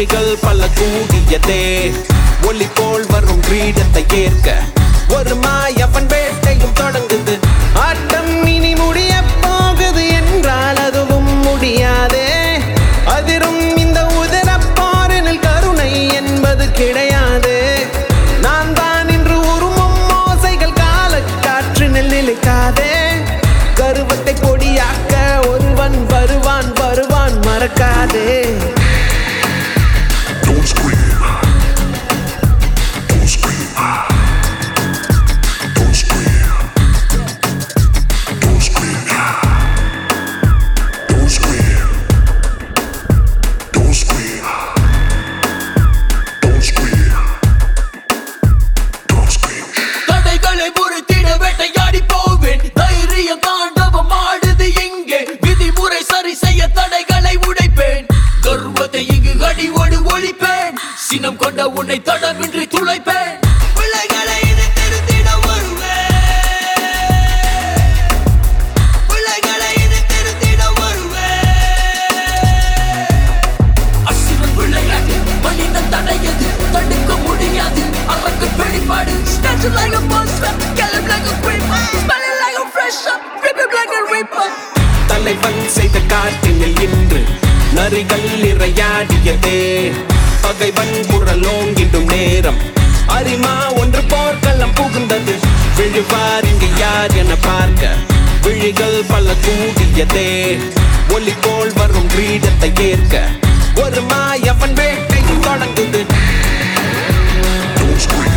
விழிகள் பல கூடியதே ஒளி போல் வரும் கிரீடத்தை ஏற்க ஒரு மாயவன் வேட்டையும் தொடங்குது ஆட்டம் இனி முடிய போகுது என்றால் அதுவும் முடியாதே அதிரும் இந்த உதரப்பாரினில் கருணை என்பது கிடையாது நான் தான் இன்று உருமும் மோசைகள் கால காற்றினில் நிலைக்காதே கருவத்தை பொடியாக்க ஒருவன் வருவான் வருவான் மறக்காதே Don't scream. Don't scream. Don't scream. Don't scream. Don't scream. Don't scream. Don't scream. Don't scream. தடைகளை முறித்திட வேட்டையாடி போவேன் தைரியம் தாண்டவம் ஆடுது இங்கே விதிமுறை சரி செய்ய தடைகளை உடைப்பேன் கர்வத்தை இங்கு அடிவோடு ஒழிப்பேன் சினம் கொண்ட உன்னை தடமின்றி துளைப்பேன் பிள்ளைகளை இனி திருத்திட வருவேன் பிள்ளைகளை இனி திருத்திட வருவேன் அசுரன் விளையாட்டு மனிதன் தடையது தடுக்க முடியாது அவருக்கு வெளிப்பாடு Snatching like a monster, kill him like a creeper Smelling like a fresh up, rip him like a reaper தலைவன் செய்த காட்டினில் இன்று நரிகள் இறையாடியதே பகைவன் குரலோங்கிடும் நேரம் அரிமா ஒன்று போர்க்களம் புகுந்தது விழுவார் இங்கு யார் என பார்க்க விழிகள் பல கூடியதே ஒளி போல் வரும் கிரீடத்தை ஏற்க ஒரு மாயவன் வேட்டையும் தொடங்குது Don't scream.